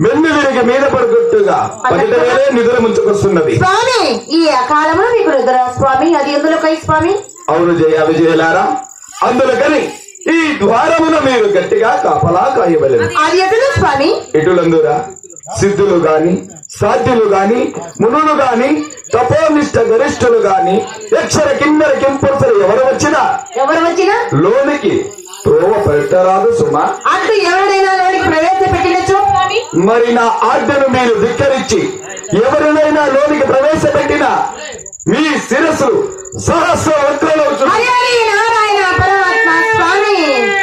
మెల్లి విరిగి మీద పడుకుంటుగా పదిట వేలే నిధుల ముంచుకొస్తున్నది స్వామి ఈ అకాలంలో మీకు నిద్ర స్వామి అది ఎందులో కై స్వామి అవును జయ విజయలారా అందుకని ఈ ద్వారమున మీరు గట్టిగా కాపలా కాయవలేదు అది ఎటులో స్వామి ఎటులందురా సిద్ధులు గాని సాధ్యులు గాని మునులు గాని తపోనిష్ట గరిష్ఠులు గాని యక్షర కిన్నర కింపురుసలు ఎవరు వచ్చినా ఎవరు వచ్చినా లోనికి త్రోవ పెట్టరాదు సుమా అటు ఎవరైనా లోనికి ప్రవేశపెట్టినచో మరి నా ఆజ్ఞను మీరు ధిక్కరించి ఎవరినైనా లోనికి ప్రవేశపెట్టిన మీ శిరస్సులు సహస్ర వక్రలో హరి హరి నారాయణ పరమాత్మ స్వామి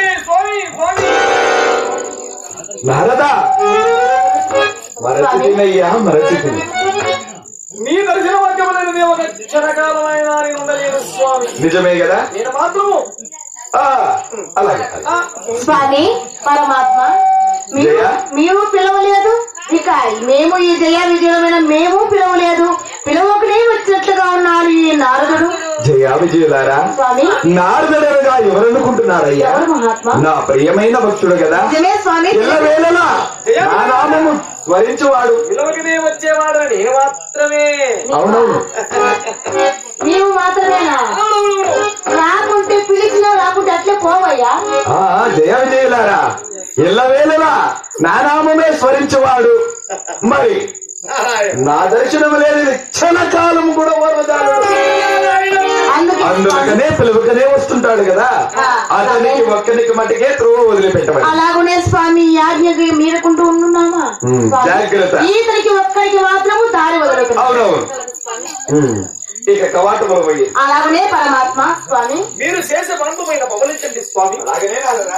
నారదా మరచితినయ్యా మరచితిని మీ దర్శన వాక్యములైనది ఒక క్షణకాలమైన నేను ఉండలేను స్వామి నిజమే కదా నేను మాత్రము ఆ, అలాగే ఆ, స్వామి పరమాత్మ మీరు జయ? మేము పిలవలేదు ఇక మేము ఈ జయ విజయమైన మేము పిలవలేదు పిలవకనే వచ్చినట్లుగా ఉన్నాడు ఈ నారదుడు జయ విజయులారా స్వామి నారదుడనగా ఎవరనుకుంటున్నారయ్యా ఎవరు మహాత్మా నా ప్రియమైన భక్తుడు కదా నిజమే స్వామి ఎల్లవేళలా నా నామము స్మరించువాడు పిలవకనే వచ్చేవాడు నేను మాత్రమే అవునవును నీవు మాత్రమేనా రాకుంటే పిలిచినా రాకుంటే అట్లే పోవయ్యా ఆ జయ విజయులారా ఎల్లవేళలా నా నామమే స్మరించువాడు మరి నా దర్శనం లేని క్షణకాలం కూడా వరదాడు అందుకే అందుకనే పిలువకనే వస్తుంటాడు కదా అతనికి ఒక్కనికి మటుకే త్రోవ వదిలిపెట్టమని అలాగునే స్వామి ఈ ఆజ్ఞకి మీరకుంటూ ఉంటున్నామా ఉమ్, స్వామి, జాగ్రత్త. ఈతనికి ఒక్కరికి మాత్రము దారి వదలకుండా అవునవును ఉమ్, ఇక కవాటములు పోయి అలాగనే పరమాత్మ స్వామి మీరు చేసే బంధుమైన పవలించండి స్వామి అలాగనే నాదరా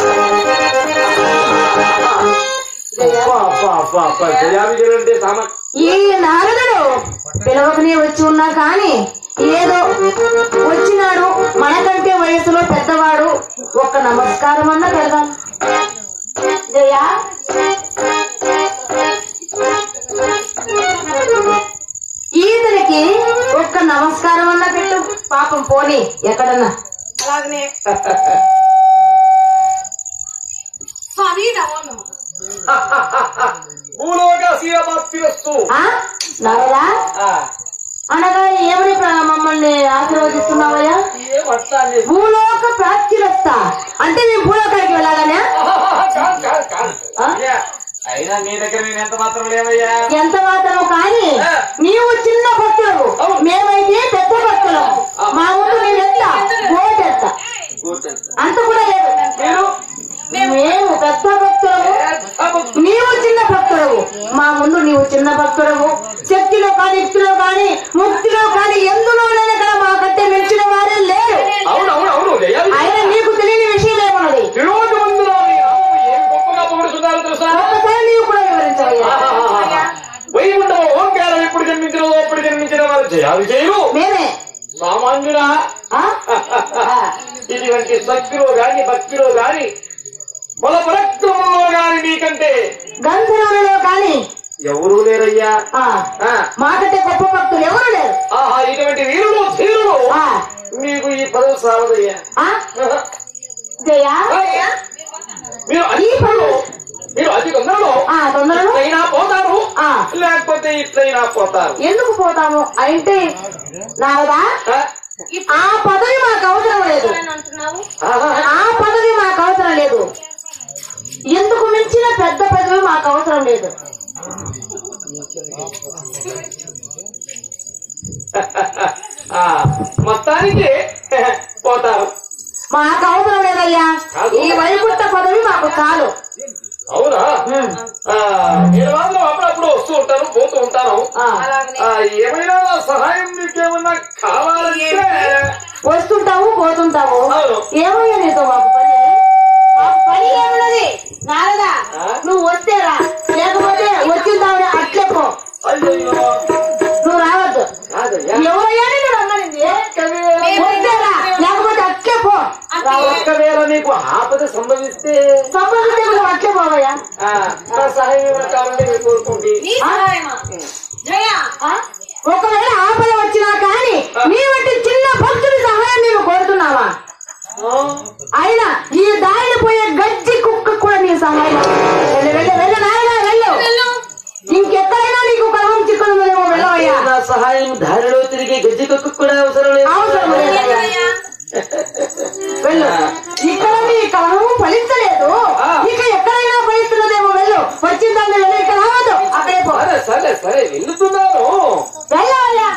జయావిజయులంటే సామ ఈ నారదుడు పిలవకనే వచ్చి ఉన్నా కాని ఏదో వచ్చినాడు మనకంటే వయసులో పెద్దవాడు ఒక్క నమస్కారం అన్న పెడదాం జయా ఈతనికి ఒక్క నమస్కారం అన్న పెట్టు పాపం పోనీ ఎక్కడన్నా అలాగనే స్వామి నమో నమః. భూలోక శివభక్తిరస్తు ఆ నారదా అనగా ఏమని ప్ర- మమ్మల్ని ఆశీర్వదిస్తున్నావయ్యా ఏమట్లానే భూలోక ప్రాప్తిరస్తా అంటే మేము భూలోకానికి వెళ్ళాలనే కాదు కాదు కాదు ఆ? అయ్యా, అయినా మీ దగ్గర నేను ఎంత మాత్రం లేవయ్యా ఎంత మాత్రం కానీ నీవు చిన్న భక్తులు మేమైతే పెద్ద భక్తులు మా ఊరు నీవెంత గోటెత్త అంత కూడా లేదు మేము పెద్ద భక్తులము నీవు చిన్న భక్తుడవు మా ముందు నీవు చిన్న భక్తుడవు శక్తిలో కానీ యుక్తిలో కానీ ముక్తిలో కానీ ఎందులోనైనా కూడా మాకంటే మించిన వారే లేరు అవును అవును అవును జయావి అయినా నీకు తెలియని విషయం ఏమన్నది తిరువోకమందులో మీ నామము ఏం గొప్పగా పొగుడుతున్నారో తెలుసా ఒక్కసారి నీవు కూడా వివరించవయ్యా వైకుంఠం ఓంకారం ఎప్పుడు జన్మించినదో అప్పుడు జన్మించిన వారు జయావి చేయరు మేమే సామాన్యుడా ఆ? ఆ. ఇటువంటి శక్తిలో గాని భక్తిలో గాని బల పరాక్రమంలో గాని నీకంటే గంధర్వులలో కానీ ఎవరూ లేరయ్యా ఆ, ఆ, మాకంటే గొప్ప భక్తులు ఎవరు లేరు ఆహా ఇటువంటి వీరులు ధీరులు ఆ, మీకు ఈ పదవి సారదయ్యా ఆ, జయ మీరు ఈ పనులు మీరు అతి తొందరలో ఆ తొందరలో ఇట్లయినా పోతారు ఆ. లేకపోతే ఇట్లయినా పోతారు ఎందుకు పోతాము అంటే నారదా ఆ? ఆ పదవి మాకు అవసరం లేదు అని అంటున్నావు ఆహా. ఆ పదవి మాకు అవసరం లేదు ఎందుకు మించిన పెద్ద పదవి మాకు అవసరం లేదు ఆ, మొత్తానికి పోతారు మాకు అవసరం లేదయ్యా ఈ వైకుంఠ పదవి మాకు చాలు అవునా ఉమ్. ఆ, నేను మాత్రం అప్పుడప్పుడు వస్తూ ఉంటాను పోతూ ఉంటాను ఆ, అలాగనే ఆ, ఏమైనా సహాయం మీకేమన్నా కావాలంటే వస్తుంటావు పోతుంటావు అవును. ఏమయ్యా నీతో మాకు పని మాకు పని ఏమున్నది నారదా నువ్వు వస్తేరా లేకపోతే వచ్చిందావురా అట్లే పో అయ్యయ్యో, నువ్వు రావద్దు కాదయ్యా. ఎవరయ్యా నేను రమ్మనింది వచ్చేరా లేకపోతే అట్లే పో ఒక్కవేళ నీకు ఆపద సంభవిస్తే సంబంధించి నువ్వు అట్లే పోవయ్యా ఆ, నా సహాయం ఏమైనా కావాలంటే మీరు కోరుకోండి నీ సహాయమా జయ ఆ? ఒకవేళ ఆపద వచ్చినా కానీ నీ వంటి చిన్న భక్తుడి సహాయం నేను కోరుతున్నావా ఆ, అయినా ఈ దారిని పోయే గజ్జి కుక్క కూడా నీ సహాయం వెళ్ళు వెళ్ళు వెళ్ళు నాయనా వెళ్ళు సహాయం దారిలో తిరిగి గజ్జికొక్కు కూడా అవసరం లేదు అవసరం లేదయ్యా వెళ్ళు ఇక్కడ నీ కలహము ఫలించలేదు ఆ. ఇక ఎక్కడైనా ఫలిస్తున్నదేమో వెళ్ళు వచ్చిందని వెళ్ళి ఇక్కడ రావద్దు అక్కడే పో సరే సరే సరే వెళ్తున్నాను వెళ్ళవయ్యా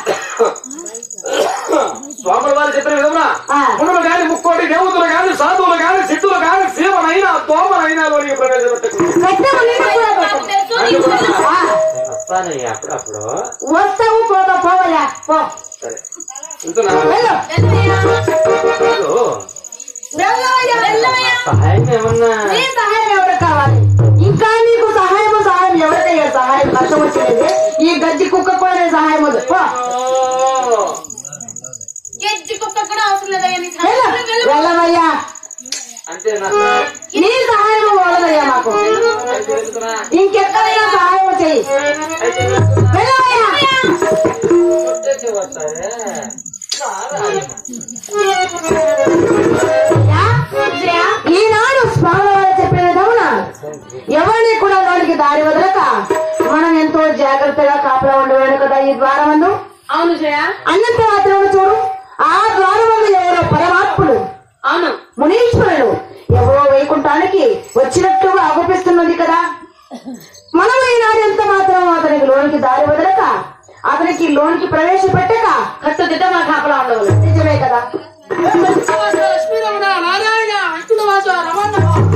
స్వాముల వారు చెప్పిన విధమున ఆ. మునులు గాని ముక్కోటి దేవతలు గాని సాధువులు గాని సిద్ధులు గాని శివనైనా దోమనైనా లోనికి ప్రవేశపెట్టకు పెట్టము నిన్ను కూడా పెట్టము. ఆ, వస్తానయ్యా అప్పుడప్పుడు వస్తావు పోగా పోవయ్యా పో సరే వెళ్తున్నా వెళ్ళు ఓ, వెళ్ళవయ్యా వెళ్ళవయ్యా సహాయం ఏమన్నా నీ సహాయం ఎవరికి కావాలి ఇంకా నీకు సహాయం సహాయం ఎవరికయ్యా సహాయం కష్టం వచ్చినది ఈ గజ్జి కుక్క కూడా నేను సహాయం వద్దు పో. ఓ, గెజ్జి కుక్క కూడా అవసరం లేదయ్యా నీ వెళ్ళు. సహాయం. వెళ్ళు. వెళ్ళవయ్యా అంతేనా నీ సహాయం వదలయ్యా మాకు అయితే వెళ్తున్నా ఇంకెక్కడైనా సహాయం చెయ్యి అయితే వెళ్తున్నా. వెళ్ళవయ్యా వచ్చేసి వస్తానే యా? ఈనాడు స్వామి వారు చెప్పిన విధమున ఎవరిని కూడా లోనికి దారి వదలక మనం ఎంతో జాగ్రత్తగా కాపలా ఉండేవాడు కదా ఈ ద్వారమందు అవును జయ అన్నంత మాత్రం చూడు ఆ ద్వారమందు ఎవరో పరమాత్ముడు అవును మునీశ్వరుడు ఎవరో వైకుంఠానికి వచ్చినట్టుగా ఆగుపిస్తున్నది కదా మనం ఈనాడు ఎంత మాత్రం అతనికి లోనికి దారి వదలక అతనికి లోనికి ప్రవేశపెట్టక కట్టుదిట్టంగా కాపలా ఉండవలు నిజమే కదా లక్ష్మీరమణ నారాయణ విష్ణువాస రమణ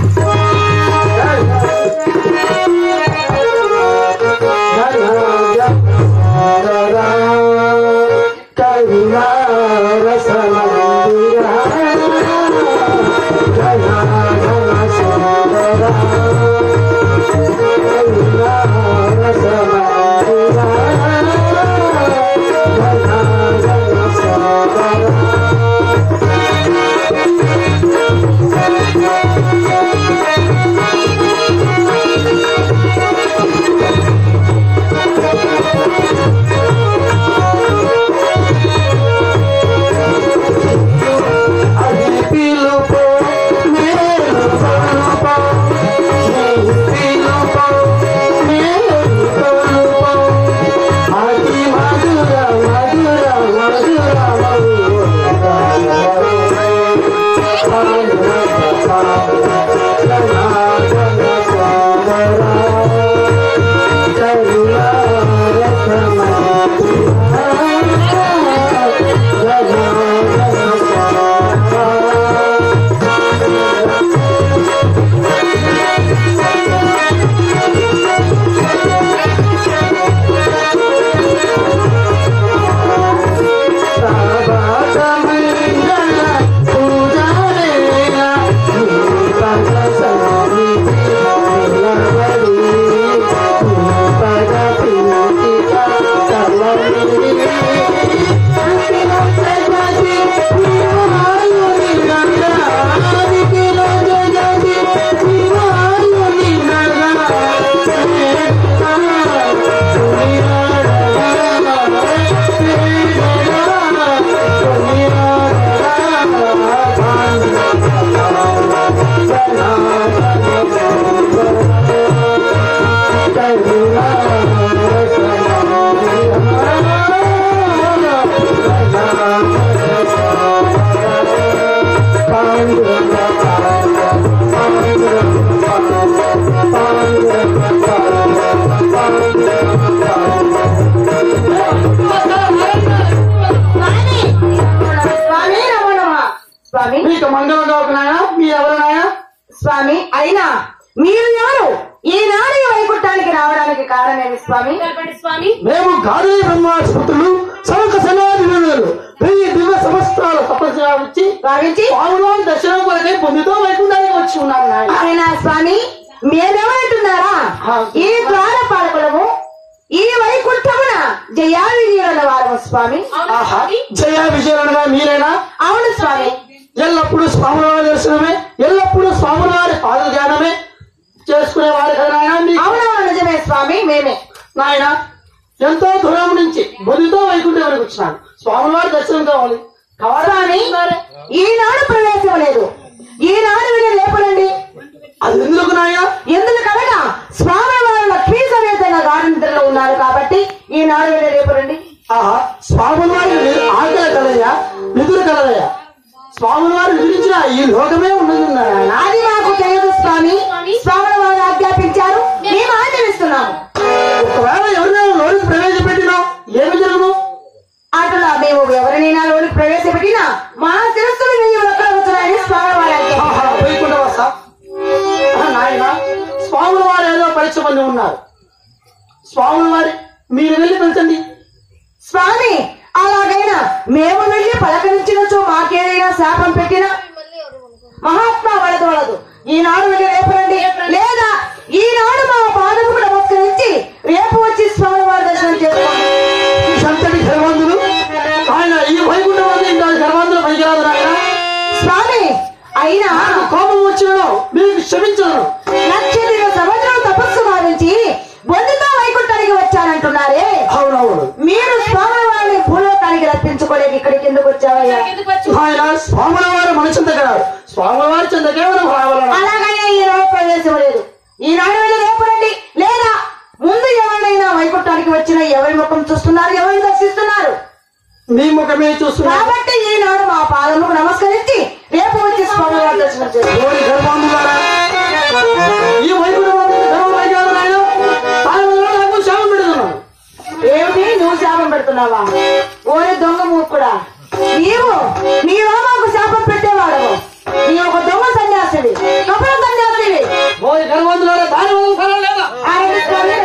స్వామి రమణమా స్వామి మీకు మంగళం కాకున్నాయా మీ ఎవరినాయా స్వామి అయినా మీరు ఎవరు ఈనాడు ఈ వైకుంఠానికి రావడానికి కారణమేమి స్వామి తెలపండి స్వామి మేము గాలి బ్రహ్మాస్పతులు సనక సనాదినులు వెయ్యి దివ్య సంవత్సరాల తపస్సు భావించి పావులోని దర్శనం కొరకై పొందుతూ వైకుంఠానికి వచ్చి ఉన్నాను నాయన అయినా స్వామి మేమెవరంటున్నారా ఈ ద్వార పాలకులము ఈ వైకుంఠమున జయా విజయుల వారము స్వామి ఆహా జయ విజయనగా మీరేనా అవును స్వామి ఎల్లప్పుడూ స్వామివారి దర్శనమే ఎల్లప్పుడూ స్వామివారి పాద ధ్యానమే చేసుకునే వారి కదా నాయన మీ అవునవును నిజమే స్వామి మేమే నాయన ఎంతో దూరం నుంచి బొదితో వైకుంఠం వరకు వచ్చినాను స్వామివారి దర్శనం కావాలి కావాలి స్వామి ఈనాడు ప్రవేశం లేదు ఈనాడు వీళ్ళు లేపనండి అది ఎందుకు నాయన ఎందుకు కనుక స్వామి వారు లక్ష్మీ సమేతంగా గాఢనిద్రలో ఉన్నారు కాబట్టి ఈనాడు వీళ్ళు రేపనండి ఆహా స్వాముల వారి ని- ఆకలి కలయ్యా నిధులు కలదయ్యా స్వాముల వారు నిద్రించిన ఈ లోకమే ఉన్నది నాయన అది మాకు తెలియదు స్వామి స్వాముల వారు ఆజ్ఞాపించారు మేము ఆచరిస్తున్నాము ఒకవేళ ఎవరినైనా లోనికి ప్రవేశపెట్టినా ఏమి జరుగును అటులా మేము ఎవరినైనా లోనికి ప్రవేశపెట్టినా మా శిరస్సులు వెయ్యి వక్రవుతున్నాయని స్వామి వారు ఆజ్ఞాపించారు. ఆహా వైకుంఠవాస నాయన స్వాముల వారు ఏదో పరీక్ష మంది ఉన్నారు స్వాముల వారి మీరు వెళ్ళి పెంచండి స్వామి అలాగైనా మేము వెళ్ళి పలకరించినచో మాకేదైనా శాపం పెట్టినా మహాత్మా వలదు వలదు ఈనాడు వెళ్ళి రేపు రండి లేదా ఈనాడు మా పాదముకు నమస్కరించి రేపు వచ్చి స్వామి వారి దర్శనం చేసుకోండి ఈ సంతటి గర్వంతులు ఆయన ఈ వైకుంఠవాది ఇంకా గర్వంతులు పనికిరాదు నాయన స్వామి అయినా నాకు కోపం వచ్చిన మీకు క్షమించను నక్షత్ర సంవత్సరం తపస్సు భావించి బొందుతో వైకుంఠానికి వచ్చానంటున్నారే అవునవును మీరు స్వామి వారిని భూలోకానికి రప్పించుకోలేక ఇక్కడికి ఎందుకు వచ్చావయ్యా ఎందుకు వచ్చి ఆయన స్వాముల వారు మన చింతక స్వాముల వారి చింతకే మనం రావాలన్నా అలాగనే ఈనాడు ప్రవేశం లేదు ఈనాడు వెళ్ళి రేపు రండి లేదా ముందు ఎవరినైనా వైకుంఠానికి వచ్చిన ఎవరి ముఖం చూస్తున్నారు ఎవరిని దర్శిస్తున్నారు మీ ముఖమే చూస్తున్నా కాబట్టి ఈనాడు మా పాదముకు నమస్కరించి రేపు వచ్చి స్వామి వారి దర్శనం చేస్తారు ఓరి గర్భాంధులారా, ఈ వైకుంఠవాది గర్వం పనికిరాదు నాయన ఆయన వల్ల నాకు శాపం పెడుతున్నాను ఏమిటి నువ్వు శాపం పెడుతున్నావా ఓరే దొంగ మూర్ఖుడా నీవు నీవా మాకు శాపం పెట్టేవాడవు నీ ఒక దొంగ సన్యాసివి కపల సన్యాసివి ఓరి గర్భాంధులారా దాని వల్ల ఫలం లేదా ఆయన స్వామి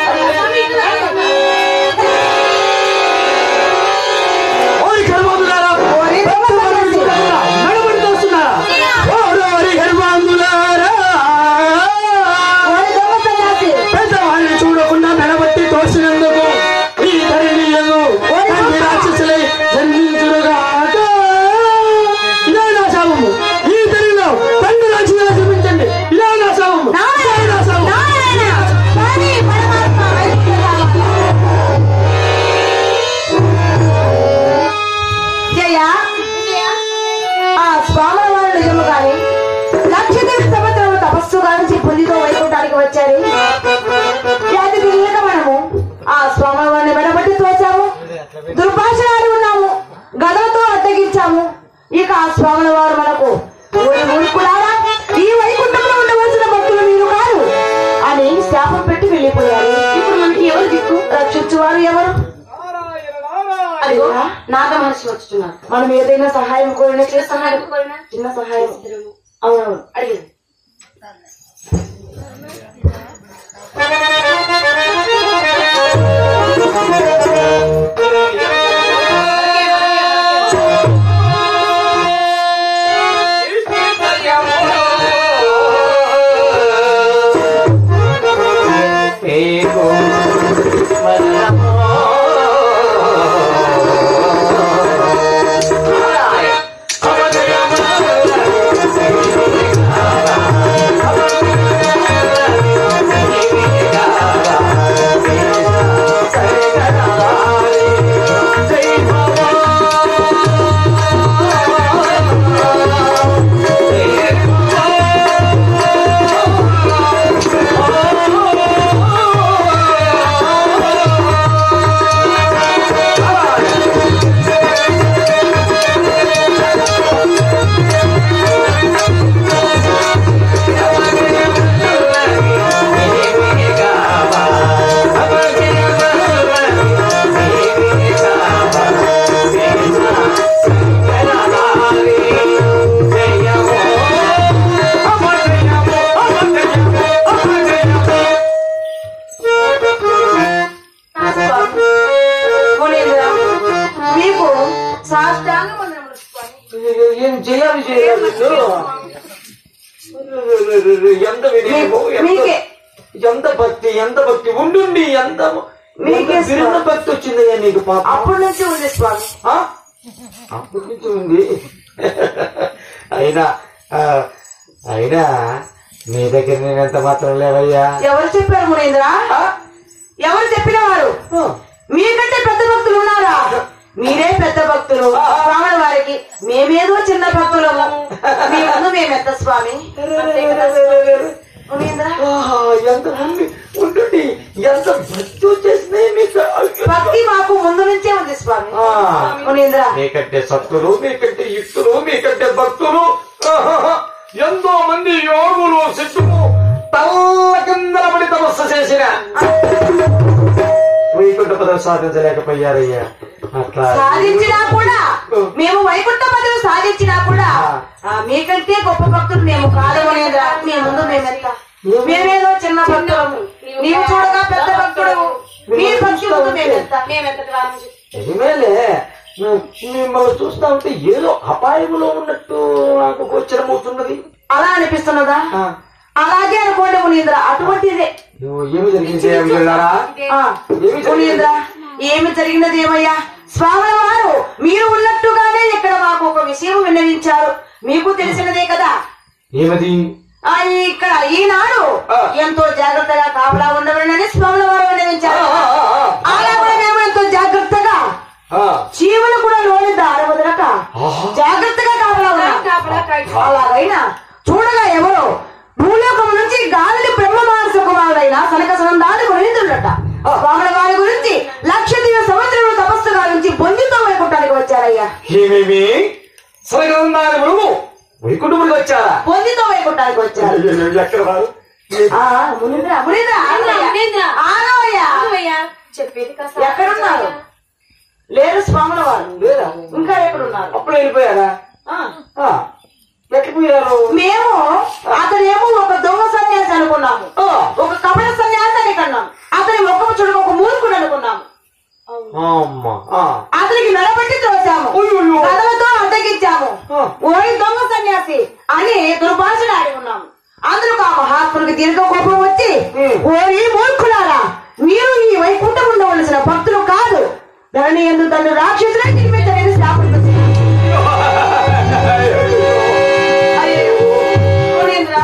ఓరి గర్భాంధులారా ఓరి దొంగ సన్యాసి నడబడి తోస్తున్నారా ఓరి గర్భాంధులారా ఓరి దొంగ సన్యాసి పెద్దవాళ్ళని చూడకుండా మెడబట్టి తోసినందుకు ఈ ధరణియను తండ్రి రాక్షసులై జన్మించుడుగాక ఇదే నా శాపము ఈ ధరిలో తండ్రి రాక్షసులు చూపించండి ఇదే నా శాపము ఇదే నా శాపము నారాయణ స్వామి పరమాత్మ జయ ఆ స్వాముల వారు నిజము గాని లక్షదేవ సంవత్సరం తపస్సు గాంచి బుద్ధితో వైకుంఠానికి వచ్చారు వ్యాధి తెలియక మనము ఆ స్వాముల వారిని వెడబట్టి తోచాము దుర్భాషణాలు ఉన్నాము గదతో అడ్డగించాము ఇక ఆ స్వాముల వారు మనకు "ఓరి మూర్ఖులారా, ఈ వైకుంఠంలో ఉండవలసిన భక్తులు మీరు కాదు అని శాపం పెట్టి వెళ్ళిపోయారు ఇప్పుడు మనకి ఎవరు దిక్కు రక్షించువారు ఎవరు అదిగో నాగ మహర్షి వచ్చుతున్నారు మనం ఏదైనా సహాయం కోరినా చేస్తున్నాడు చిన్న సహాయం అవునవును అడిగింది మునీంద్ర, మీకు సాష్టాంగ వందనములు స్వామి. ఏం చేయాలి చేయాలి ఎంత వినయము ఎంత- మీకే. ఎంత భక్తి ఎంత భక్తి ఉండుండి ఎంత మీకే ఎంత విరిగిన భక్తి వచ్చిందయ్యా నీకు పాప అప్పటి నుంచి ఉంది స్వామి ఆ? అప్పటి నుంచి ఉంది అయినా ఆ, అయినా మీ దగ్గర నేను ఎంత మాత్రం లేవయ్యా ఎవరు చెప్పారు మునీంద్ర ఆ? ఎవరు చెప్పిన వారు ఆ. మీకంటే పెద్ద భక్తులు ఉన్నారా మీరే పెద్ద భక్తులు స్వామి వారికి మేమేదో చిన్న భక్తులము మీ ముందు మేమెత్త స్వామి అంతే కదా మునీంద్ర ఆహా, ఎంత ఉండి ఉండుండి ఎంత భక్తి వచ్చేసింది మీ భక్తి మాకు ముందు నుంచే ఉంది స్వామి ఆ. మునీంద్ర మీకంటే సత్తులు మీకంటే యుక్తులు మీకంటే భక్తులు ఆహాహా. ఎంతో మంది యోగులు సిద్ధులు తల్ల కింద పడి తపస్సు చేసిన వైకుంఠ పదవి సాధించలేకపోయారయ్యా అట్లా సాధించినా కూడా మేము వైకుంఠ పదవి సాధించినా కూడా ఆ, మీకంటే గొప్ప భక్తులు మేము కాదు మునీంద్ర మీ ముందు మేమెంత మేమేదో చిన్న భక్తులము నీవు చూడగా పెద్ద భక్తుడు మీ భక్తి ముందు మేమెంత మేమెంతటి వారం నిజమేలే మిమ్మల్ని చూస్తా ఉంటే ఏదో అపాయంలో ఉన్నట్టు నాకు గోచరమవుతున్నది అలా అనిపిస్తున్నదా అలాగే అనుకోండి మునీంద్ర అటువంటిదే నువ్వు ఏమి జరిగింది వెళ్ళారా ఆ, మునీంద్ర ఏమి జరిగినది ఏమయ్యా స్వాముల వారు మీరు ఉన్నట్టుగానే ఇక్కడ మాకు ఒక విషయం విన్నవించారు మీకు తెలిసినదే కదా ఏమది ఆ ఇక్కడ ఈనాడు ఆ. ఎంతో జాగ్రత్తగా కాపలా ఉండవలనని స్వాముల వారు విన్నవించారు అలా కూడా మేము ఎంతో జాగ్రత్తగా ఆ, చీమలు కూడా లోని దారి వదలక జాగ్రత్తగా కాపలా ఉన్నాం కాపలా కాయచు. అలాగైనా చూడగా ఎవరో భూలోకం నుంచి గాలిని బ్రహ్మ మానస కుమారుడైన సనక సనందాని గురించుండట స్వాముల వారి గురించి లక్ష దివ సంవత్సరం తపస్సు గావించి బొందితో వైకుంఠానికి వచ్చారయ్యా ఏమేమి స్వర్గంధారి గురువు వైకుంఠముడికి వచ్చారా బొందితో వైకుంఠానికి వచ్చారు ఎక్కడ వారు ఆ, మునీంద్ర మునీంద్ర ఆగవయ్యా. మునీంద్ర. ఆగవయ్యా. ఆగవయ్యా. చెప్పేది కాస్త ఎక్కడున్నారు లేరు స్వాముల వారు లేరా ఇంకా ఎక్కడున్నారు అప్పుడు వెళ్ళిపోయారా ఆ. ఆ, ఎక్కడ పోయారు మేము అతనేమో ఒక దొంగ సన్యాసి అనుకున్నాము ఆ, ఒక కపట సన్యాసి అని కన్నాం అతని ముఖము చూడక ఒక మూర్ఖుడు అనుకున్నాము అమ్మా ఆ. అతనికి మెడబట్టి తోసాము అయ్యయ్యో. కథలతో అడ్డగించాము ఆ. ఓరి దొంగ సన్యాసి అని దుర్భాషణ ఆడి ఉన్నాము అందులో ఆ మహాత్మునికి దీర్ఘ కోపం వచ్చి ఉమ్. ఓరి మూర్ఖులారా మీరు ఈ వైకుంఠం ఉండవలసిన భక్తులు కాదు ధరణి ఎందు తను రాక్షసులే నిర్మించలేని శాపం అయ్యో మునీంద్ర.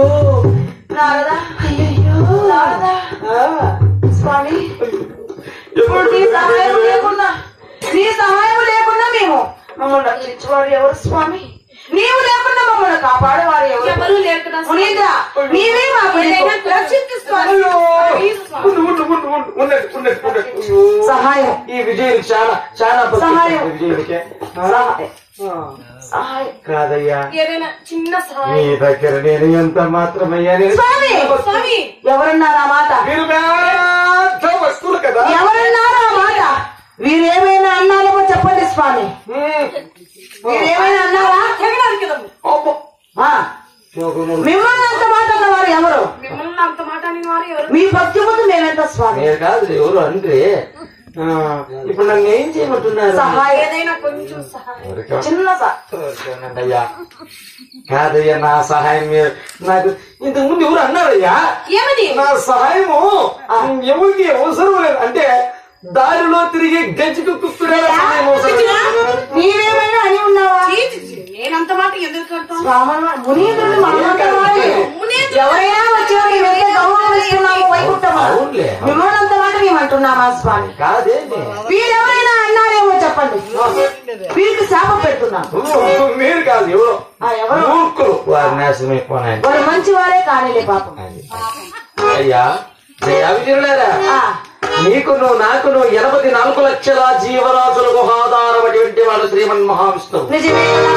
నారదా నారదా స్వామి ఇప్పుడు నీ సహాయం లేకుండా నీ సహాయం లేకుండా మేము మమ్మల్ని రక్షించేవారు ఎవరు స్వామి నీవు లేకుండా మమ్మల్ని కాపాడేవారు ఎవరు ఎవరు లేరు కదా మునీంద్ర నీవే మాకు దిక్కు. రక్షించు స్వామి ఉండు, ఉండు, ఉండు, ఉండు, ఉండండి, ఉండండి, ఉండండి. అయ్యో. సహాయం ఈ విజయం చాలా చాలా భక్తి సహాయం. విజయుడికే సహాయం ఆ, సహాయం కాదయ్యా ఏదైనా చిన్న నీ సహాయం దగ్గర నేను ఎంత మాత్రమయ్యా నేను స్వామి స్వామి ఎవరన్నారు ఆ మాట మీరు పెద్ద వస్తువులు కదా ఎవరన్నారు ఆ మాట వీరేమైనా అన్నారేమో చెప్పండి స్వామి ఉమ్. వీరేమైనా అన్నారా జగడానికి కదా అబ్బో. ఆ, యోగములు. మిమ్మల్ని అంత మాట అన్నవారు ఎవరు మిమ్మల్ని అంత మాట అని వారు ఎవరు మీ భక్తి ముందు మేమెంత స్వామి నేను కాదు ఎవరు అంటే ఆ, ఇప్పుడు నన్ను ఏం చేయమంటున్నారు సహాయం ఏదైనా కొంచెం సహాయం ఎవరికా? చిన్న స- ఓకేనండి అయ్యా కాదయ్యా నా సహాయం మీరు- నాకు ఇంతకు ముందు ఎవరు అన్నారయ్యా ఏమది నా సహాయము ఎవరికి అవసరం లేదు అంటే దారిలో తిరిగి గజ్జికి కుక్కుడే సహాయం అవసరం లేదు. నీవేమైనా అని ఉన్నావా చీ, చీ, చీ. నేనంత మాట ఎందుకు కడతాను స్వామి మునీంద్రుడు మనమంత వాడే. మునీంద్రుడు. ఎవరైనా వచ్చి మేమైతే గౌరవం ఇస్తున్నాము వైకుంఠం అవునులే. మిమ్మల్ని అంత మాట మేము అంటున్నామా స్వామి కాదేంటి వీరెవరైనా అన్నారేమో చెప్పండి వీరికి శాపం పెడుతున్నాం మీరు కాదు ఎవరు ఆ, ఎవరు మూర్ఖులు వారి నాశనం అయిపోయినాయి వారు మంచి వారే కానీలే పాపం అయ్యా జయ విజయులారా ఆ, నీకును నాకును ఎనభై నాలుగు లక్షల జీవరాశులకు ఆధారమైనటువంటి వాడు శ్రీమన్ మహావిష్ణువు నిజమే కదా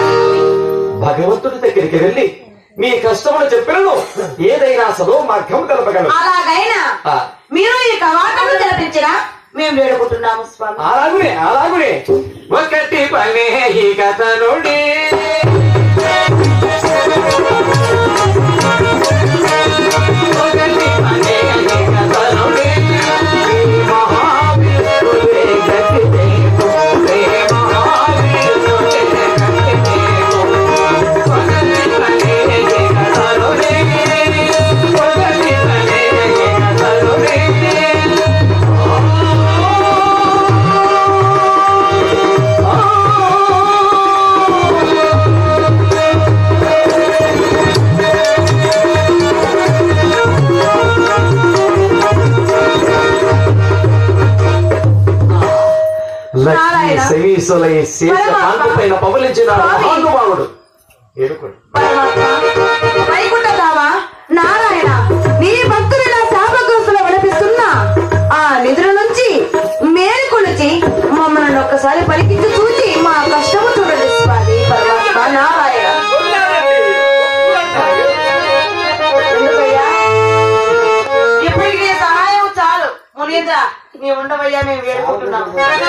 భగవంతుడి దగ్గరికి వెళ్ళి మీ కష్టములు చెప్పినను ఏదైనా సదో మార్గం కలపగలరు అలాగైనా ఆ, మీరు ఈ కవాటము తెరపించినా మేము వేడుకుంటున్నాము స్వామి అలాగునే అలాగునే ఒకటి పనే ఈ కథనుడి ఒకటి పనే ఈ కథనుడి మహావిష్ణువే గతిదేవు రే మహావిష్ణువే గతిదేవు ఒకటి పనే ఈ కథనుడి ఒకటి పనే ఈ కథనుడి లక్ష్మీ నారాయణ. శవీసులై శేష కాంతి పైన పవలించిన స్వామి. మహానుభావుడు ఏడుకోండి పరమాత్మ, వైకుంఠధామా, నారాయణ నీ భక్తులు నా శాపగ్రస్తులు విలపిస్తున్నా ఆ నిధుల నుంచి నీ ఉండవయ్యా మేము వేడుకుంటున్నాం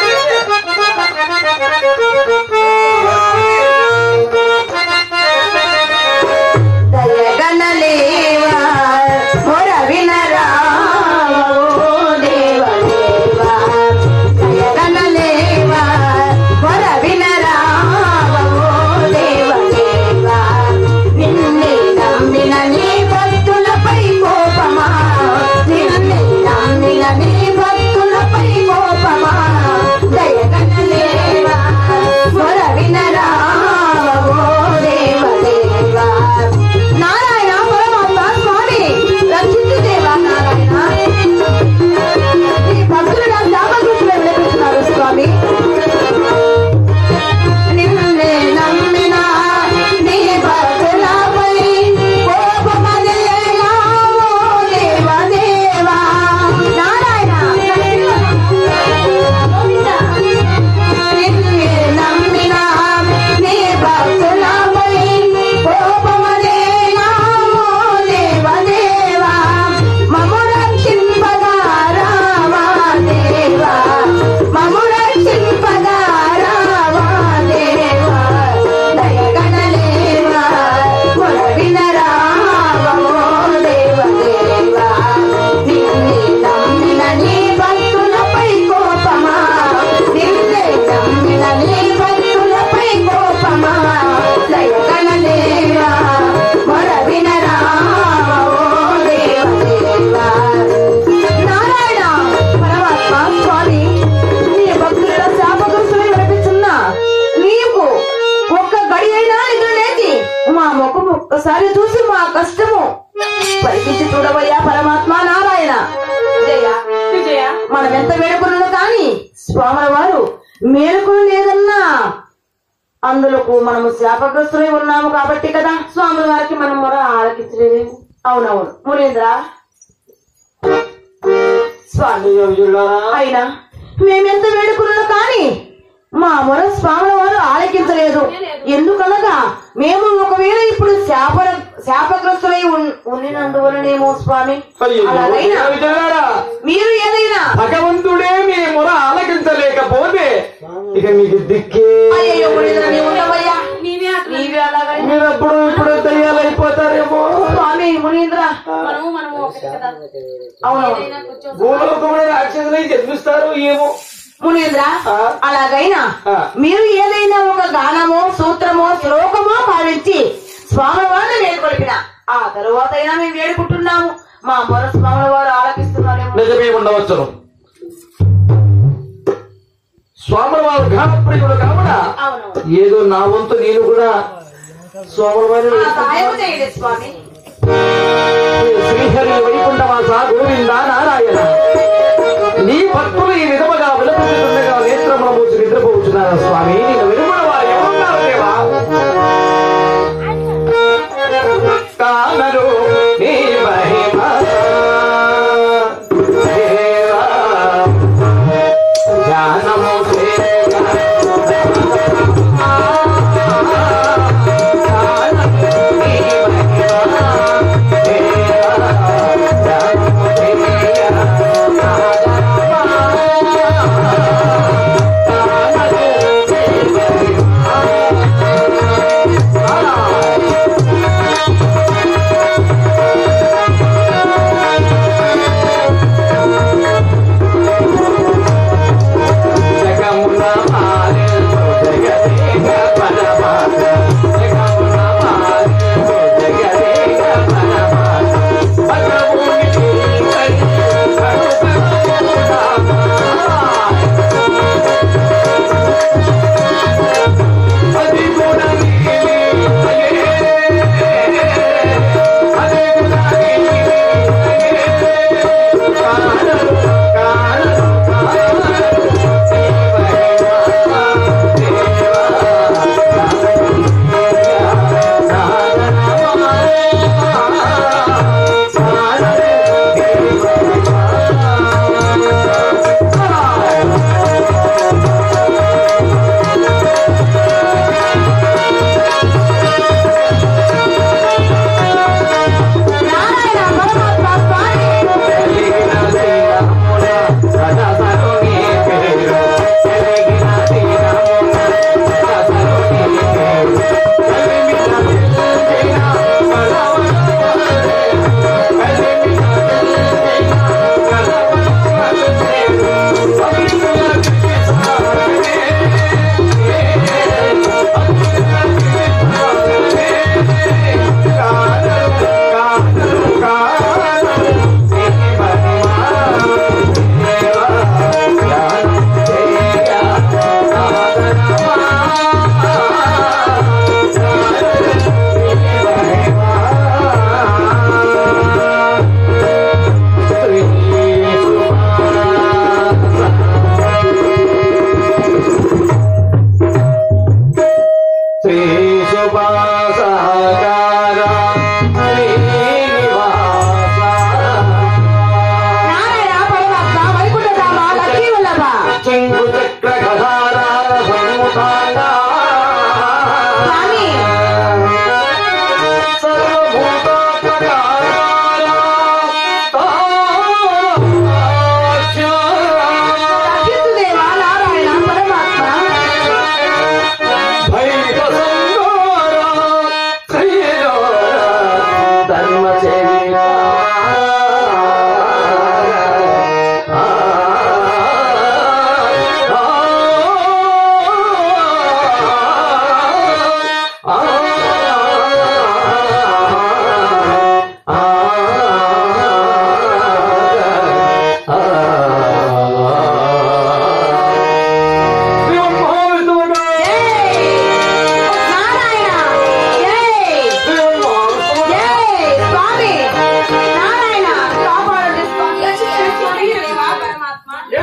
దయగనలేవా మొర వినరావో దేవ దేవా దయగనలేవా మొర వినరావో దేవ దేవా నిన్నే నమ్మిన నీ భక్తులపై కోపమా నిన్నే నమ్మిన నీ భక్తులపై కోపమా దయగనలేవా మొర వినరావో దేవ దేవా నారాయణ పరమాత్మ స్వామి రక్షించు దేవా నారాయణ ఈ భక్తులు నా శాపగ్రస్తులు వినిపిస్తున్నారు స్వామి నిన్నే నమ్మిన నీ భక్తులపై కోపమదేలా ఓ దేవ దేవా నారాయణ నిన్నే నమ్మిన నీ భక్తులపై కోపమదేలా ఓ దేవ దేవా మము రక్షింపగా రావా దేవా మము రక్షింపగా రావా దేవా దయగణలేవా మొర వినరావా ఓ దేవ దేవా నిన్నే నమ్మిన నీ భక్తులపై కోపమా నిన్నే నమ్మిన నీ భక్తులపై కోపమా దయగణలేవా మొర వినరావా ఓ దేవ దేవా నారాయణ పరమాత్మ స్వామి నీ భక్తుల శాపగ్రస్తులై వినిపిస్తున్నా నీకు ఒక్క గడి అయినా నిద్ర లేచి మా ముఖం ఒక్కసారి చూసి మా కష్టము పరికించి చూడవయ్యా పరమాత్మ నారాయణ జయ విజయ మనం ఎంత వేడుకున్నాను కానీ స్వాముల వారు మేలుకొని లేదన్నా అందులకు మనము శాపగ్రస్తులై ఉన్నాము కాబట్టి కదా స్వాముల వారికి మనం మొర ఆలకించలేదు అవునవును మునీంద్ర స్వామి అయినా మేమెంత వేడుకున్నాను కానీ మా మొర స్వాముల వారు ఆలకించలేదు ఎందుకనగా మేము ఒకవేళ ఇప్పుడు శాప శాపగ్రస్తులై ఉన్- ఉండినందువలనేమో స్వామి అలాగైనా విజయనారా మీరు ఏదైనా భగవంతుడే మీ మొర ఆలకించలేకపోతే ఇక మీకు దిక్కే అయ్యో మునీంద్ర నీవు ఉండవయ్యా నీవే అట్లా నీవే అలాగైనా మీరు అప్పుడు ఇప్పుడు దయ్యాలైపోతారేమో స్వామి మునీంద్ర మనము మనము ఒకటి కదా అవునవును ఏదైనా కొంచెం భూలోకంలో రాక్షసులై జన్మిస్తారు ఏమో మునీంద్ర ఆ. అలాగైనా ఆ. మీరు ఏదైనా ఒక గానమో సూత్రమో శ్లోకమో భావించి స్వామి వారిని వేడుకొలిపిన ఆ తరువాత అయినా మేము వేడుకుంటున్నాము మా మొర స్వామి వారు ఆలకిస్తున్నారేమో నిజమే ఉండవచ్చును స్వాముల వారు ఘనప్రియుడు కావున అవును ఏదో నా వంతు నేను కూడా స్వాముల వారి ఆ సహాయం చేయండి స్వామి శ్రీహరి వైకుంఠవాస గోవింద నారాయణ నీ భక్తులు ఈ విధముగా విలపించుతుండగా నేత్రముల మూసి నిద్రపోతున్నారా స్వామి నేను వినుకున్న వారు ఎవరున్నారు దేవా కానరు నీ మహిమ దేవా జ్ఞానము దేవా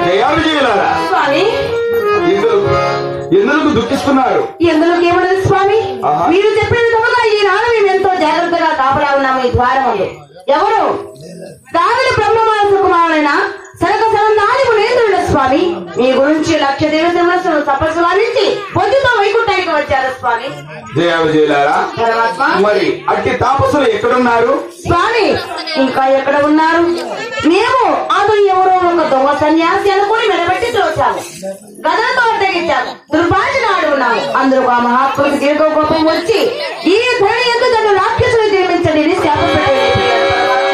జయావిజయులారా స్వామి ఎందుకు ఎందుకు దుఃఖిస్తున్నారు ఎందులోకి ఏమన్నది స్వామి ఆహా. మీరు చెప్పిన విధముగా ఈనాడు మేము ఎంతో జాగ్రత్తగా కాపలా ఉన్నాము ఈ ద్వారములు ఎవరు దావిని బ్రహ్మమాన కుమారుడైన సనక సనందాని మునేంద్రుడు స్వామి మీ గురించి లక్ష దేవతలను తపస్సు వారించి పొద్దుతో వైకుంఠానికి వచ్చారు స్వామి జయావిజయులారా పరమాత్మ మరి అట్టి తాపసులు ఎక్కడున్నారు స్వామి ఇంకా ఎక్కడ ఉన్నారు మేము అతను ఎవరో ఒక దొంగ సన్యాసి అనుకుని మెడబెట్టి చూసాము గదలతో అడ్డగించాము దుర్భాషను ఉన్నాము అందుకు ఆ మహాత్ముడికి దీర్ఘ కోపం వచ్చి ఈ ధరణి ఎందుకు నన్ను రాక్షసులు జన్మించండి అని శాపం పెట్టాడు.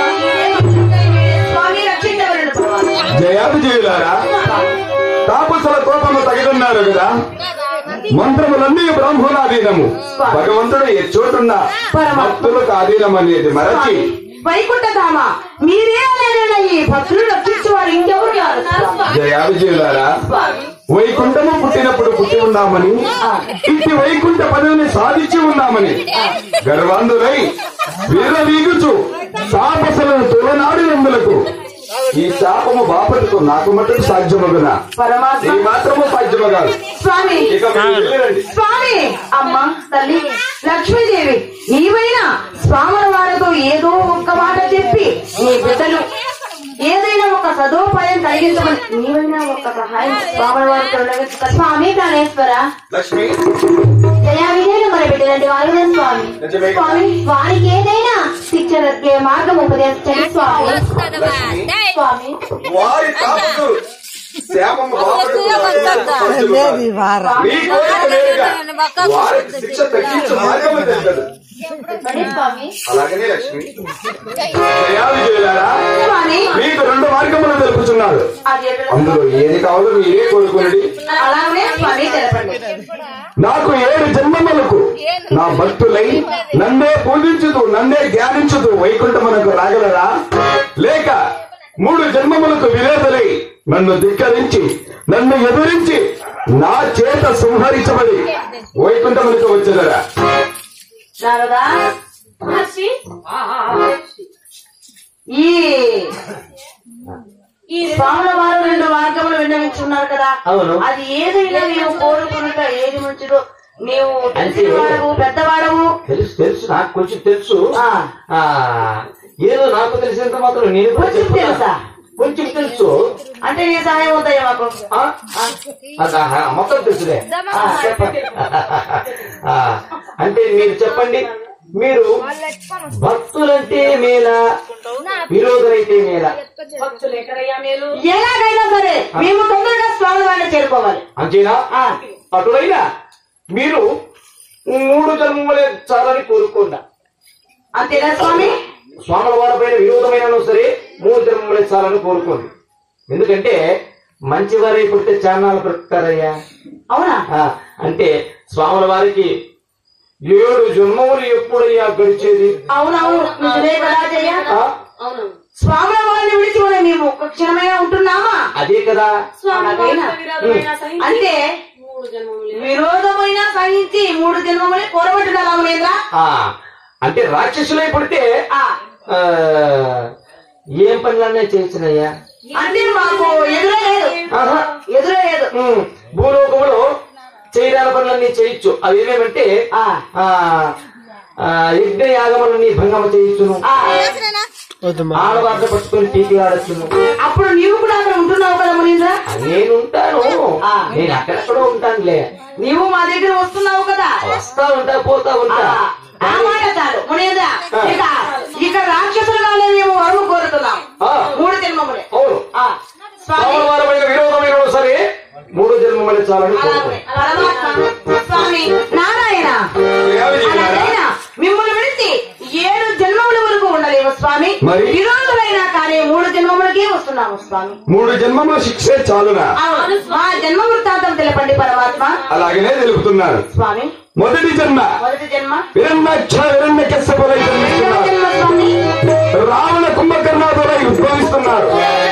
స్వామి రక్షించబడిన పరమాత్మ. జయావిజయులారా తాపసుల కోపము తగినున్నారు కదా మంత్రములన్నీ బ్రహ్మణాధీనము భగవంతుడు ఏ చోటున్న భక్తులకు అధీనం అనేది మరచి వైకుంఠధామ మీరే అనేనా ఈ భక్తులు రక్షించు వారు ఇంకెవరు కాదు స్వామి. జయావిజయులారా స్వామి వైకుంఠము పుట్టినప్పుడు పుట్టి ఉన్నామని ఇట్టి వైకుంఠ పదవిని సాధించి ఉన్నామని గర్వాంధులై వీరవీగుచు తాపసులను తొలనాడు ఎందులకు ఈ శాపము బాపటకు నాకు మటుకు సాధ్యమగునా పరమాత్మ ఈ మాత్రము సాధ్యము కాదు స్వామి ఇక మీరు వెళ్ళిరండి స్వామి అమ్మ తల్లి లక్ష్మీదేవి నీవైనా స్వాముల వారితో ఏదో ఒక్క మాట చెప్పి నీ బిడ్డలు ఏదైనా ఒక సదోపాయం కలిగించమని నీవైనా ఒక సహాయం స్వాముల వారితో ఉండవచ్చు కదా. స్వామి ప్రాణేశ్వర లక్ష్మి జయా విజయను మన బిడ్డలంటే వారినే స్వామి నిజమే. స్వామి వారికి ఏదైనా శిక్ష రద్దే మార్గం ఉపదేశించండి స్వామి స్వామి వారి తాపసు శాపము బాపటకు నాకు సాధ్యము కాదు. మీ కోరిక నేరుగా వారికి శిక్ష తగ్గించు మార్గము తెలియదు మరి స్వామి అలాగనే లక్ష్మి జయావిజయులారా స్వామి మీకు రెండు మార్గములు తెలుపుతున్నాడు అది ఎక్కడ- అందులో ఏది కావాలో మీరే కోరుకునండి అలాగే స్వామి తెలపండి నాకు ఏడు జన్మములకు నా భక్తులై నన్నే పూజించుతూ నన్నే ధ్యానించుతూ వైకుంఠమునకు రాగలరా లేక మూడు జన్మములకు విలేదలై నన్ను ధిక్కరించి నన్ను ఎదురించి నా చేత సంహరించబడి వైకుంఠములకు వచ్చేదరా నారదా మహర్షి ఈ ఈ స్వాముల వారు రెండు మార్గములు విన్నవించున్నారు కదా అవును. అది ఏదైనా నీవు కోరుకున్నట ఏది మంచిదో నీవు తెలిసినవాడవు పెద్దవాడవు తెలుసు తెలుసు నాకు కొంచెం తెలుసు ఆ. ఆ ఏదో నాకు తెలిసినంత మాత్రం నేను కూడా కొంచెం చెప్తున్నా. తెలుసా? కొంచెం తెలుసు అంటే నీ సహాయం అవుతాయి మాకు ఆ? అదా, ఆ, మొత్తం తెలుసులే ఆ, చెప్పండి ఆ, అంటే మీరు చెప్పండి మీరు భక్తులంటే మేలా విరోధులైతే మేలా భక్తులు ఎక్కడయ్యా మేలు ఎలాగైనా సరే మేము తొందరగా స్వామి వారిని చేరుకోవాలి అంతేనా ఆ, అటువైనా మీరు మూడు జన్మలే చాలని కోరుకోండా అంతేనా స్వామి స్వాముల వారిపైన విరోధమైన సరే మూడు జన్మలే చాలని కోరుకోండి ఎందుకంటే మంచి వారి పుట్టే చాన్నాలు పెడతారయ్యా అవునా ఆ, అంటే స్వాముల వారికి ఏడు జన్మములు ఎప్పుడయ్యా గడిచేది అవునవును నిజమే కదా జయ ఆ? అవును స్వాముల వారిని విడిచి మనం మేము ఒక్క క్షణమైనా ఉంటున్నామా అదే కదా స్వామి అలాగైనా? విరాధమైన సహించి అంటే మూడు జన్మములు విరోధమైన సహించి మూడు జన్మములే కోరబట్టున్నారా లేదా ఆ అంటే రాక్షసులై పుడితే ఆ, ఆ, ఏం పనులన్నా చేయొచ్చునయ్యా అంటే మాకు ఎదురే లేదు ఆహా. ఎదురే లేదు ఉమ్, భూలోకములో చేయడాల పనులన్నీ చేయొచ్చు అవి ఏమేమంటే ఆ, ఆ, ఆ, యజ్ఞ యాగములన్నీ భంగమ చేయొచ్చును ఆ. ఆడవాళ్ళ పట్టుకొని టీపీ ఆడొచ్చును అప్పుడు నీవు కూడా అక్కడ ఉంటున్నావు కదా మునీంద్ర నేను ఉంటాను ఆ. నేను అక్కడెక్కడో ఉంటానులే నీవు మా దగ్గర వస్తున్నావు కదా వస్తా ఉంటా పోతా ఆ, ఉంటా ఆ మాట చాలు మునీంద్ర ఇక ఇక రాక్షసులుగానే మేము వరువు కోరుతున్నాం ఆ, మూడు జన్మములే అవును ఆ, స్వామి సోమవారమైన విరోధమైన సరే మూడు జన్మమని చాలని అలాగే కోరుకో. పరమాత్మ స్వామి నారాయణ అలాగైనా మిమ్మల్ని విడిచి ఏడు జన్మముల వరకు ఉండలేము స్వామి మరి? విరోధులైనా కానీ మూడు జన్మములకే వస్తున్నాము స్వామి మూడు జన్మముల శిక్షే చాలునా అవును మా జన్మ వృత్తాంతం తెలపండి పరమాత్మ అలాగనే తెలుపుతున్నారు స్వామి మొదటి జన్మ మొదటి జన్మ విరణ్యాక్ష విరణ్య కశ్యపులై రెండవ జన్మిస్తున్నారు జన్మ స్వామి రావణ కుంభకర్ణాదులై ఉద్భవిస్తున్నారు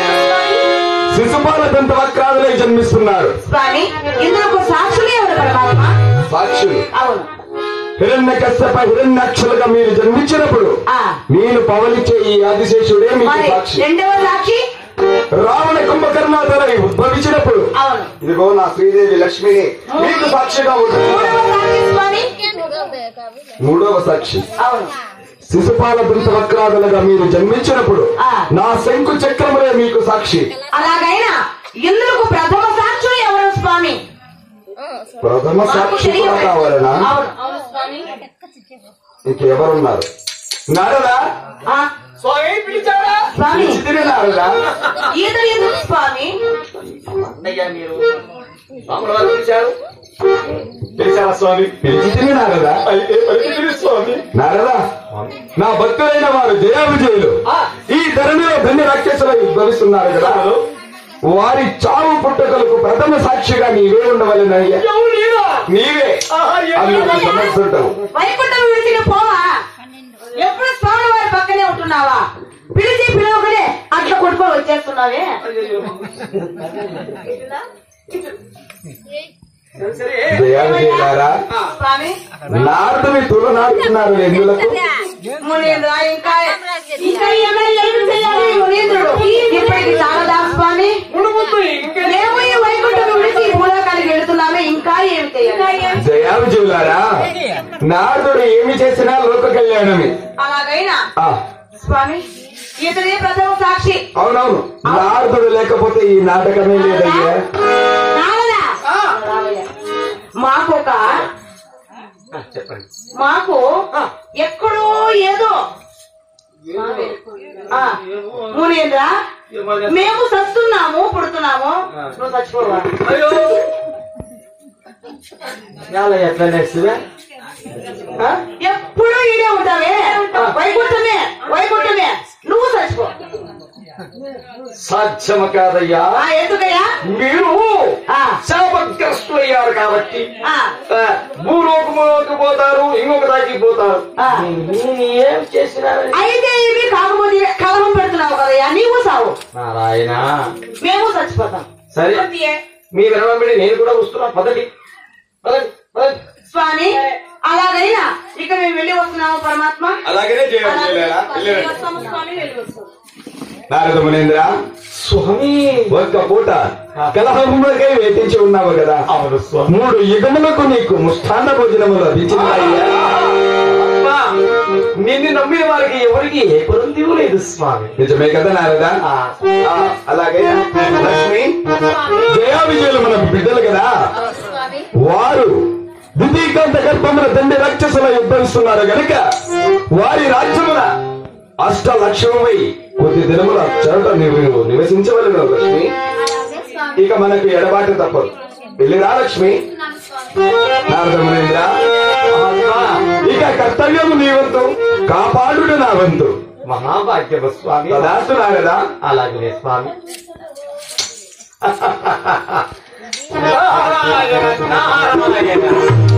శిశుపాల దంతవక్రాదులై జన్మిస్తున్నారు స్వామి ఇందులో సాక్షులే ఎవరు పరమాత్మ సాక్షులు అవును హిరణ్య కశ్యప హిరణ్యాక్షులుగా మీరు జన్మించినప్పుడు ఆ నేను పవలిచ్చే ఈ ఆదిశేషుడే మీకు మరి సాక్షి రెండవ సాక్షి రావణ కుంభకర్ణాతలై ఉద్భవించినప్పుడు అవును ఇదిగో నా శ్రీదేవి లక్ష్మిని మీకు సాక్షిగా ఉంటుంది మూడవ సాక్షి స్వామి మూడవ సాక్షి అవును శిశుపాల దంత వక్రాదులుగా మీరు జన్మించినప్పుడు ఆ. నా శంకు చక్రములే మీకు సాక్షి అలాగైనా ఇందుకు ప్రథమ సాక్షులు ఎవరు స్వామి ప్రథమ సాక్షి కూడా కావాలనా అవును అవును స్వామి ఇంకెవరున్నారు నారదా ఆ, స్వామి పిలిచారా స్వామి పిలిచితిని నారదా ఈతలు ఎందుకు స్వామి అయ్యా మీరు స్వాముల వారు పిలిచారు పిలిచారా స్వామి పిలిచితిని నారదా అయితే పలికితిరి స్వామి నారదా నా భక్తులైన వారు జయ విజయులు ఆ. ఈ ధరణిలో ధన్య రాక్షసులై ఉద్భవిస్తున్నారు కదా వారి చావు పుట్టుకలకు ప్రథమ సాక్షిగా నీవే ఉండవలెనయ్యా ఎవరు లేరా? నీవే ఆహా, అందుకు ఎవరు? సమర్థుంటావు వైకుంఠం విడిచిన పోవా ఎప్పుడు స్వామి వారి పక్కనే ఉంటున్నావా పిలిచి పిలవకనే అట్లా కొట్టుకొని వచ్చేస్తున్నావే అయ్యయ్యో. సరే, సరే జయ విజయులారా స్వామి నారదుని తులనాడుతున్నారు ఎందులకు మునీంద్ర ఇంకా ఇంకా ఏమైనా ఏమి చేయాలి మునీంద్రుడు ఇప్పటికి చాలా స్వామి మునుముందు ఇంకే మేము ఈ వైకుంఠం విడిచి ఈ భూలోకానికి వెళుతున్నామే ఇంకా ఏమి చేయాలి జయ విజయులారా నారదుడు ఏమి చేసినా లోక కళ్యాణమే అలాగైనా ఆ, స్వామి ఇతనే ప్రథమ సాక్షి అవునవును నారదుడు లేకపోతే ఈ నాటకమే లేదయ్యా నారదా మాకు ఒక చెప్పండి మాకు ఎక్కడో ఏదో ఆ, మునీంద్ర ఏమని? మేము సస్తున్నాము పుడుతున్నాము నువ్వు చచ్చిపోవా అయ్యో ఎలా ఎట్లా నేర్చువే ఆ? ఎప్పుడూ ఈడే ఉంటావే వైకుంఠమే వైకుంఠమే నువ్వు చచ్చిపో సాధ్యము కాదయ్యా ఆ, ఎందుకయ్యా మీరు ఆ, శాపగ్రస్తులయ్యారు కాబట్టి ఆ, ఆ, భూలోకములోకి పోతారు ఇంకొక దానికి పోతారు ఆ. నేను ఏం చేసినారని అయితే ఏమి కాకపోతే కలహం పెడుతున్నావు కదయ్యా నీవు సావు నారాయణ మేము చచ్చిపోతాం సరే మీ వెనబడి నేను కూడా వస్తున్నా పదండి పదండి పదండి స్వామి అలాగైనా ఇక మేము వెళ్ళి వస్తున్నాము పరమాత్మ అలాగనే జయ విజయులారా వెళ్ళి వస్తాము స్వామి వెళ్ళి వస్తాము నారద మునేంద్ర స్వామి ఒక్క పూట కలహములకై వేధించి ఉన్నావు కదా అవును స్వామి మూడు యుగములకు నీకు ముష్టాన్న భోజనము లభించిందయ్యా అమ్మా, నిన్ను నమ్మిన వారికి ఎవరికి ఏ పొంది లేదు స్వామి నిజమే కదా నారదా ఆ, ఆ, అలాగే లక్ష్మి స్వామి జయా విజయులు మన బిడ్డలు కదా స్వామి వారు ద్వితీకాంత గర్భమున తండ్రి రాక్షసుల ఉద్భవిస్తున్నారు గనుక వారి రాజ్యమున అష్ట లక్ష్యమై కొద్ది దినముల చోట నీవు నివసించవలను లక్ష్మి అలాగే స్వామి ఇక మనకు ఎడబాటు తప్పదు వెళ్ళిరా లక్ష్మి ఉన్నాను స్వామి నారద మునీంద్ర అమ్మా, ఇక కర్తవ్యము నీ వంతు కాపాడుడు నా వంతు మహాభాగ్యము స్వామి తదాస్తు నారదా అలాగే స్వామి నారాయణ, నారాయణ.